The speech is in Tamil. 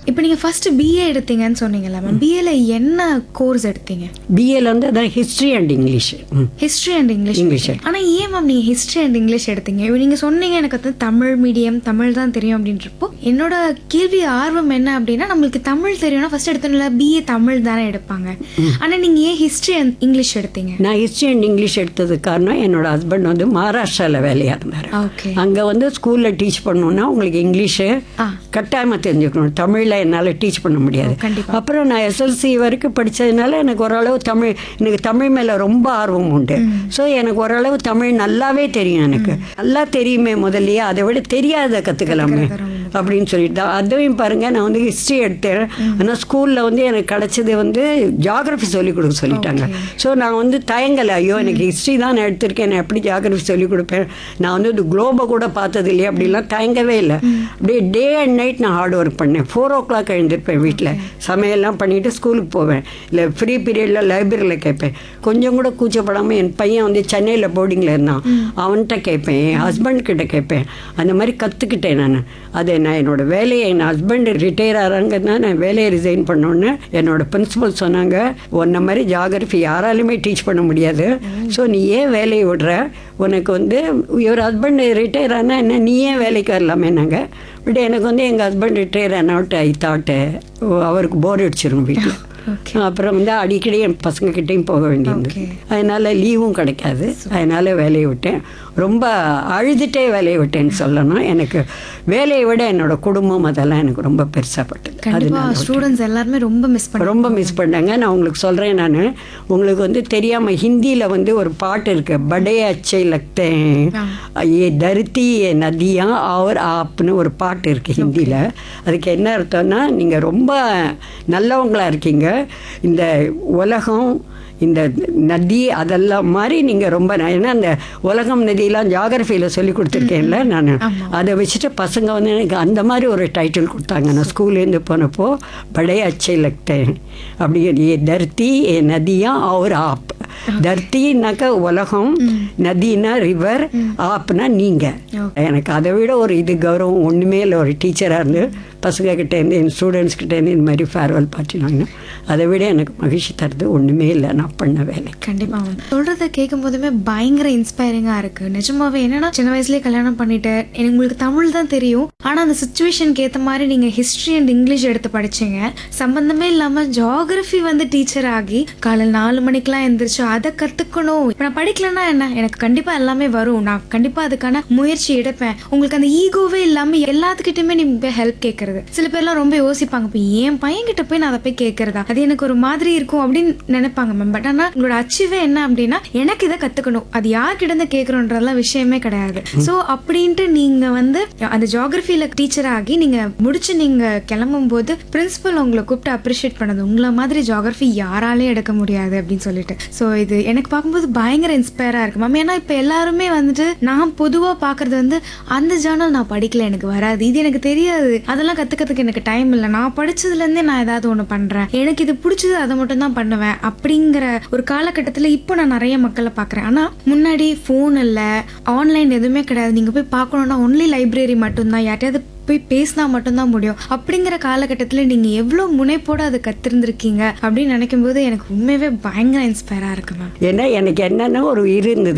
இப்போ நீங்க ஃபர்ஸ்ட் பிஏ எடுத்தீங்கன்னு சொன்னீங்கல்ல மேம் பிஏல என்ன கோர்ஸ் எடுத்தீங்க பிஏல வந்து அதான் history and English hmm history and English English. ஆனா ஏன் மேம் நீங்க ஹிஸ்ட்ரி அண்ட் இங்கிலீஷ் எடுத்தீங்க இப்போ நீங்க சொன்னீங்க எனக்கு வந்து தமிழ் மீடியம் தமிழ் தான் தெரியும் அப்படின்றப்போ என்னோட கேள்வி ஆர்வம் என்ன அப்படின்னா நம்மளுக்கு தமிழ் தெரியும்னா ஃபர்ஸ்ட் எடுத்தோம்ல பிஏ தமிழ் தானே எடுப்பாங்க ஆனா நீங்க ஏன் ஹிஸ்ட்ரி அண்ட் இங்கிலீஷ் எடுத்தீங்க நான் ஹிஸ்ட்ரி அண்ட் இங்கிலீஷ் எடுத்ததுக்கு காரணம் என்னோட ஹஸ்பண்ட் வந்து மகாராஷ்டிராவில் வேலையாக இருந்தார் ஓகே அங்கே வந்து ஸ்கூலில் டீச் பண்ணணும்னா உங்களுக்கு இங்கிலீஷு ஆ. கட்டாயமாக தெரிஞ்சுக்கணும் தமிழில் என்னால் டீச் பண்ண முடியாது கண்டிப்பா. அப்புறம் நான் எஸ்எல்சி வரைக்கும் படித்ததுனால எனக்கு ஓரளவு தமிழ் எனக்கு தமிழ் மேலே ரொம்ப ஆர்வம் உண்டு ஸோ எனக்கு ஓரளவு தமிழ் நல்லாவே தெரியும் எனக்கு நல்லா தெரியுமே முதல்லயே அதை விட தெரியாத கற்றுக்கலாமே அப்படின்னு சொல்லிட்டு தான் அதையும் பாருங்கள் நான் வந்து ஹிஸ்ட்ரி எடுத்தேன் ஆனால் ஸ்கூலில் வந்து எனக்கு கிடச்சது வந்து ஜாகிரஃபி சொல்லிக் கொடுக்க சொல்லிட்டாங்க ஸோ நான் வந்து தயங்கலை ஐயோ எனக்கு ஹிஸ்ட்ரி தான் நான் எடுத்திருக்கேன் நான் எப்படி ஜாகிரஃபி சொல்லிக் கொடுப்பேன் நான் வந்து இந்த குளோபை கூட பார்த்தது இல்லையா அப்படிலாம் தயங்கவே இல்லை அப்படியே டே அண்ட் நைட் நான் ஹார்ட் ஒர்க் பண்ணேன் ஃபோர் ஓ கிளாக் எழுந்திருப்பேன் வீட்டில் சமையல்லாம் பண்ணிவிட்டு ஸ்கூலுக்கு போவேன் இல்லை ஃப்ரீ பீரியடில் லைப்ரரியில் கேட்பேன் கொஞ்சம் கூட கூச்சப்படாமல் என் பையன் வந்து சென்னையில் போர்டிங்கில் இருந்தான் அவன்கிட்ட கேட்பேன் என் ஹஸ்பண்ட் கிட்ட கேட்பேன் அந்த மாதிரி கற்றுக்கிட்டேன் நான் அது நான் என்னோட வேலையை என் ஹஸ்பண்ட் ரிட்டையர் ஆகிறாங்கன்னா நான் வேலையை ரிசைன் பண்ணோன்னு என்னோட பிரின்சிபல் சொன்னாங்க உன்ன மாதிரி ஜாகிரஃபி யாராலுமே டீச் பண்ண முடியாது ஸோ நீ ஏன் வேலையை விடுற உனக்கு வந்து இவர் ஹஸ்பண்ட் ரிட்டையர் ஆனால் என்ன நீ ஏன் வேலைக்கு வரலாமே நாங்கள் பட் எனக்கு வந்து எங்கள் ஹஸ்பண்ட் ரிட்டையர் ஆனவுட் ஐ தாட்டு அவருக்கு போர் அடிச்சிரும் வீட்டில் அப்புறம் வந்து அடிக்கடி என் பசங்க கிட்டேயும் போக வேண்டியது Okay. அதனால லீவும் கிடைக்காது அதனால வேலையை விட்டேன் ரொம்ப அழுதுட்டே வேலையை விட்டேன்னு சொல்லணும் எனக்கு வேலையை விட என்னோட குடும்பம் அதெல்லாம் எனக்கு ரொம்ப பெருசாப்பட்டது கண்டிப்பா ஸ்டூடெண்ட்ஸ் எல்லாருமே ரொம்ப மிஸ் பண்ண ரொம்ப மிஸ் பண்ணாங்க நான் உங்களுக்கு சொல்கிறேன் நான் உங்களுக்கு வந்து தெரியாமல் ஹிந்தியில் வந்து ஒரு பாட்டு இருக்கு படே அச்சை லக்தே ஏ தருத்தி ஏ நதியா அவர் ஆப்னு ஒரு பாட்டு இருக்கு ஹிந்தியில் அதுக்கு என்ன அர்த்தம்னா நீங்கள் ரொம்ப நல்லவங்களா இருக்கீங்க இந்த உலகம் இந்த நதி அதெல்லாம் மாதிரி நீங்கள் ரொம்ப ந- ஏன்னா அந்த உலகம் நதியெல்லாம் ஜாகிரஃபியில் சொல்லி கொடுத்துருக்கேன்ல நான் அதை வச்சுட்டு பசங்க வந்து எனக்கு அந்த மாதிரி ஒரு டைட்டில் கொடுத்தாங்க நான் ஸ்கூல்லேருந்து போனப்போ படே அச்சை லக்தேன் அப்படி ஏ தர்த்தி ஏ நதியா அவர் ஆப் தர்த்தினாக்கா உலகம் நதினா ரிவர் ஆப்னா நீங்கள் எனக்கு அதை விட ஒரு இது கௌரவம் ஒன்றுமே இல்லை ஒரு டீச்சராக இருந்து பசங்க கிட்டேருந்து என் ஸ்டூடெண்ட்ஸ் கிட்டேருந்து இந்த மாதிரி ஃபேர்வெல் பார்ட்டி வாங்கினேன் அதை விட எனக்கு மகிழ்ச்சி தருது ஒன்றுமே இல்லை நான் பண்ண வேலை கண்டிப்பா மேம் சொல்றத கேட்கும் போதுமே பயங்கர இன்ஸ்பைரிங்கா இருக்கு நிஜமாவே என்னன்னா சின்ன வயசுலயே கல்யாணம் பண்ணிட்டு எனக்கு உங்களுக்கு தமிழ் தான் தெரியும் ஆனா அந்த சுச்சுவேஷனுக்கு ஏத்த மாதிரி நீங்க ஹிஸ்டரி அண்ட் இங்கிலீஷ் எடுத்து படிச்சீங்க சம்பந்தமே இல்லாம ஜியாகிரபி வந்து டீச்சர் ஆகி காலையில் நாலு மணிக்கெல்லாம் எந்திரிச்சு அதை கத்துக்கணும் இப்ப நான் படிக்கலன்னா என்ன எனக்கு கண்டிப்பா எல்லாமே வரும் நான் கண்டிப்பா அதுக்கான முயற்சி எடுப்பேன் உங்களுக்கு அந்த ஈகோவே இல்லாம எல்லாத்துக்கிட்டுமே நீங்க போய் ஹெல்ப் கேட்கறது சில பேர்லாம் ரொம்ப யோசிப்பாங்க இப்போ என் பையன் கிட்ட போய் நான் அதை போய் கேட்கறதா அது எனக்கு ஒரு மாதிரி இருக்கும் அப்படின்னு நினைப்பாங்க மேம் பட் ஆனா உங்களோட அச்சீவே என்ன அப்படின்னா எனக்கு இதை கத்துக்கணும் அது யார்கிட்ட இருந்து கேட்கறோன்றதெல்லாம் விஷயமே கிடையாது ஸோ அப்படின்ட்டு நீங்க வந்து அந்த ஜியாகிரபியில டீச்சர் ஆகி நீங்க முடிச்சு நீங்க கிளம்பும் போது பிரின்சிபல் உங்களை கூப்பிட்டு அப்ரிஷியேட் பண்ணது உங்களை மாதிரி ஜியாகிரபி யாராலையும் எடுக்க முடியாது அப்படின்னு சொல்லிட்டு ஸோ இது எனக்கு பார்க்கும்போது பயங்கர இன்ஸ்பயரா இருக்கு மேம் ஏன்னா இப்போ எல்லாருமே வந்துட்டு நான் பொதுவா பார்க்கறது வந்து அந்த ஜேர்னல் நான் படிக்கல எனக்கு வராது இது எனக்கு தெரியாது அதெல்லாம் கத்துக்கிறதுக்கு எனக்கு டைம் இல்லை நான் படிச்சதுல இருந்தே நான் ஏதாவது ஒன்று பண்றேன் எனக்கு இது பிடிச்சது அதை மட்டும் தான் பண்ணுவேன் அப்படிங்கிற ஒரு காலகட்டத்தில் இப்போ நான் நிறைய மக்களை பார்க்குறேன் ஆனால் முன்னாடி ஃபோன் இல்லை ஆன்லைன் எதுவுமே கிடையாது நீங்கள் போய் பார்க்கணுன்னா ஒன்லி லைப்ரரி மட்டும்தான் யார்ட்டையாவது போய் பேசினா மட்டும்தான் முடியும் அப்படிங்கிற காலகட்டத்தில் நீங்கள் எவ்வளோ முனைப்போடு அதை கத்திருந்திருக்கீங்க அப்படின்னு நினைக்கும் போது எனக்கு உண்மையாகவே பயங்கர இன்ஸ்பயராக இருக்கு மேம் ஏன்னா எனக்கு என்னென்ன ஒரு இருந்தது